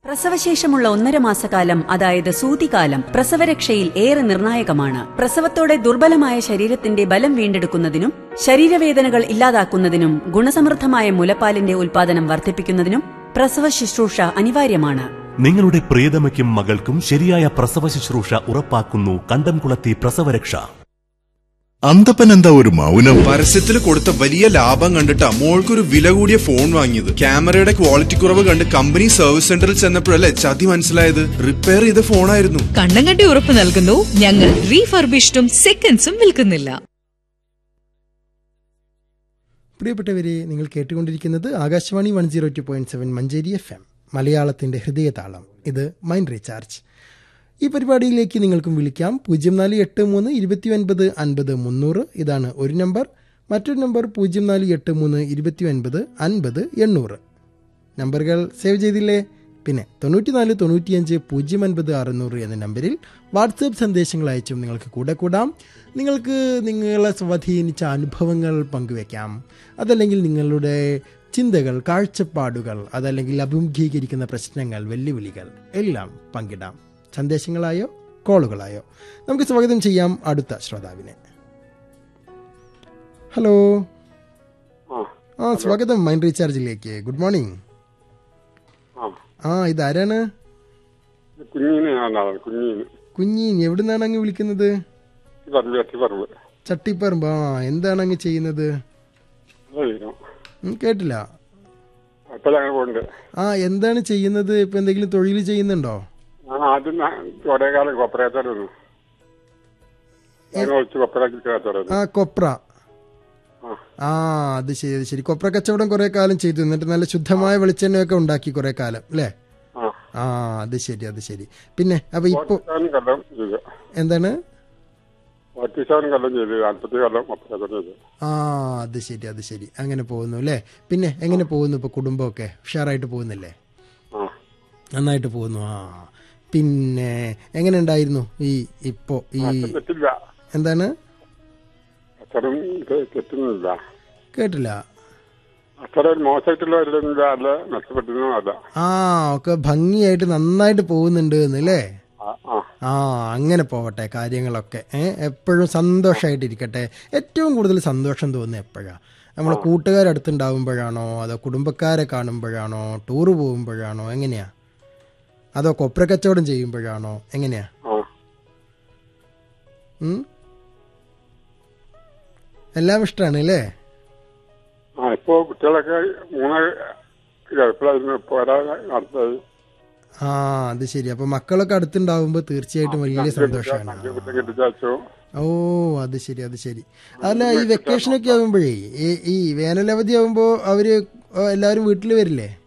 പ്രസവശേഷമുള്ള ഒന്നര മാസക്കാലം അതായത് സൂതികാലം പ്രസവരക്ഷയിൽ ഏറെ നിർണായകമാണ് പ്രസവത്തോടെ ദുർബലമായ ശരീരത്തിന്റെ ബലം വീണ്ടെടുക്കുന്നതിനും ശരീരവേദനകൾ ഇല്ലാതാക്കുന്നതിനും ഗുണസമൃദ്ധമായ മുലപ്പാലിന്റെ ഉൽപാദനം വർദ്ധിപ്പിക്കുന്നതിനും പ്രസവ ശുശ്രൂഷ അനിവാര്യമാണ് നിങ്ങളുടെ പ്രിയതമയ്ക്കും മകൾക്കും ശരിയായ പ്രസവ ശുശ്രൂഷ ഉറപ്പാക്കുന്നു കണ്ടംകുളത്തി പ്രസവരക്ഷ അന്തപ്പൻ എന്താ ഒരു മൗനം പരസ്യത്തിൽ കൊടുത്ത വലിയ ലാഭം കണ്ടിട്ടാ മോൾക്കൊരു വില കൂടിയ ഫോൺ വാങ്ങിയത് ക്യാമറയുടെ ക്വാളിറ്റി കുറവ് കണ്ട് കമ്പനി സർവീസ് സെന്ററിൽ ചെന്നപ്പോഴല്ലേ ചതി മനസ്സിലായത് റിപ്പയർ ചെയ്ത ഫോണായിരുന്നു കണ്ണം കണ്ടി ഉറപ്പ് നൽകുന്നു ഞങ്ങൾ റീഫർബിഷ്ഡും സെക്കൻഡ്സും വിൽക്കുന്നില്ല പ്രിയപ്പെട്ടവരെ നിങ്ങൾ കേട്ടുകൊണ്ടിരിക്കുന്നത് Akashvani one zero two point seven Manjeri F M മലയാളത്തിന്റെ ഹൃദയതാളം ഇത് മൈൻഡ് റീചാർജ് ഈ പരിപാടിയിലേക്ക് നിങ്ങൾക്കും വിളിക്കാം പൂജ്യം നാല് എട്ട് മൂന്ന് ഇരുപത്തി ഒൻപത് അൻപത് മുന്നൂറ് ഇതാണ് ഒരു നമ്പർ മറ്റൊരു നമ്പർ പൂജ്യം നാല് എട്ട് മൂന്ന് ഇരുപത്തി ഒൻപത് അൻപത് എണ്ണൂറ് നമ്പറുകൾ സേവ് ചെയ്തില്ലേ പിന്നെ തൊണ്ണൂറ്റിനാല് തൊണ്ണൂറ്റിയഞ്ച് പൂജ്യം അൻപത് അറുന്നൂറ് എന്ന നമ്പറിൽ വാട്സപ്പ് സന്ദേശങ്ങൾ അയച്ചും നിങ്ങൾക്ക് കൂടെ കൂടാം നിങ്ങൾക്ക് നിങ്ങളെ സ്വാധീനിച്ച അനുഭവങ്ങൾ പങ്കുവെക്കാം അതല്ലെങ്കിൽ നിങ്ങളുടെ ചിന്തകൾ കാഴ്ചപ്പാടുകൾ അതല്ലെങ്കിൽ അഭിമുഖീകരിക്കുന്ന പ്രശ്നങ്ങൾ വെല്ലുവിളികൾ എല്ലാം പങ്കിടാം സന്ദേശങ്ങളായോ കോളുകളായോ നമുക്ക് സ്വാഗതം ചെയ്യാം അടുത്ത ശ്രോതാവിനെ ഹലോ ആ സ്വാഗതം മൈൻഡ് റീചാർജിലേക്ക് ഗുഡ് മോർണിംഗ് ആ ആ ഇതാരാണ് കുഞ്ഞിന് ഞാനാണ് കുഞ്ഞിന് കുഞ്ഞീൻ എവിടുന്നാണ് അങ്ങ് വിളിക്കുന്നത് പറമ്പ് എത്തിപ്പറമ്പ് ചട്ടിപ്പറമ്പ് ആ എന്താണ് അങ്ങ് ചെയ്യുന്നത് അതായിരുന്നു ഉം, കേട്ടില്ല അപ്പോഴങ്ങനെ അങ്ങനെ പോകുന്നുണ്ട് ആ എന്താണ് ചെയ്യുന്നത് ഇപ്പൊ എന്തെങ്കിലും തൊഴിൽ ചെയ്യുന്നുണ്ടോ ഞാൻ ആദ്യം ഞാൻ കുറേ കാലം കൊപ്പറയത്തായിരുന്നു ഞാൻ ഒളിച്ച് കൊപ്പറാക്കി ചേർത്തായിരുന്നു ആ കൊപ്ര ആ. ആ അത് ശരി അത് ശരി കൊപ്ര കച്ചവടം കുറെ കാലം ചെയ്തു എന്നിട്ട് നല്ല ശുദ്ധമായ വെളിച്ചെണ്ണയൊക്കെ ഉണ്ടാക്കി കുറെ കാലം അല്ലേ ആ ആ അത് ശരി അത് ശരി പിന്നെ അപ്പൊ ഇപ്പൊ ഫോർട്ടി സെവൻ കൊല്ലം ചെയ്തു എന്താണ് ഫോർട്ടി സെവൻ കൊല്ലം ചെയ്തു നാൽപ്പത്തി കൊല്ലം കൊപ്പറയത്തം ചെയ്തു ആ അത് ശരി അത് ശരി അങ്ങനെ പോകുന്നു അല്ലേ പിന്നെ എങ്ങനെ പോകുന്നു ഇപ്പൊ കുടുംബമൊക്കെ ഉഷാറായിട്ട് പോകുന്നില്ലേ ആ നന്നായിട്ട് പോകുന്നു ആ പിന്നെ എങ്ങനെ ഉണ്ടായിരുന്നു ഈ ഇപ്പോ ഈ അച്ഛൻ തെറ്റില്ല എന്താണ് അച്ഛനും തെ- തെറ്റുന്നില്ല കേട്ടില്ല അത്ര മോശമായിട്ടുള്ള വരുന്നില്ല അല്ല മെച്ചപ്പെട്ടിരുന്നു അല്ല ആ ഒക്കെ ഭംഗിയായിട്ട് നന്നായിട്ട് പോകുന്നുണ്ട് എന്നല്ലേ ആ ആ ആ അങ്ങനെ പോവട്ടെ കാര്യങ്ങളൊക്കെ ഏ എപ്പോഴും സന്തോഷമായിട്ടിരിക്കട്ടെ ഏറ്റവും കൂടുതൽ സന്തോഷം തോന്നുന്നത് എപ്പോഴാ നമ്മളെ കൂട്ടുകാരടുത്തുണ്ടാവുമ്പോഴാണോ അതോ കുടുംബക്കാരെ കാണുമ്പോഴാണോ ടൂറ് പോകുമ്പോഴാണോ എങ്ങനെയാ അതോ കൊപ്ര കച്ചവടം ചെയ്യുമ്പോഴാണോ എങ്ങനെയാ ആ ഉം? എല്ലാം ഇഷ്ടമാണ് അല്ലേ ആ ഇപ്പോ കുട്ടികളൊക്കെ മൂന്ന് ഗൾഫിലായിരുന്നു ഇപ്പൊ ഒരാൾ നടത്തത് ആ അത് ശരി അപ്പൊ മക്കളൊക്കെ അടുത്തുണ്ടാവുമ്പോ തീർച്ചയായിട്ടും വലിയ സന്തോഷമാണ് കുറ്റം കെട്ടിച്ചു ഓ അത് ശരി അത് ശരി അല്ല ഈ വെക്കേഷനൊക്കെ ആകുമ്പോഴേ ഈ- ഈ വേനലവധി ആകുമ്പോ അവര് എല്ലാവരും വീട്ടിൽ വരില്ലേ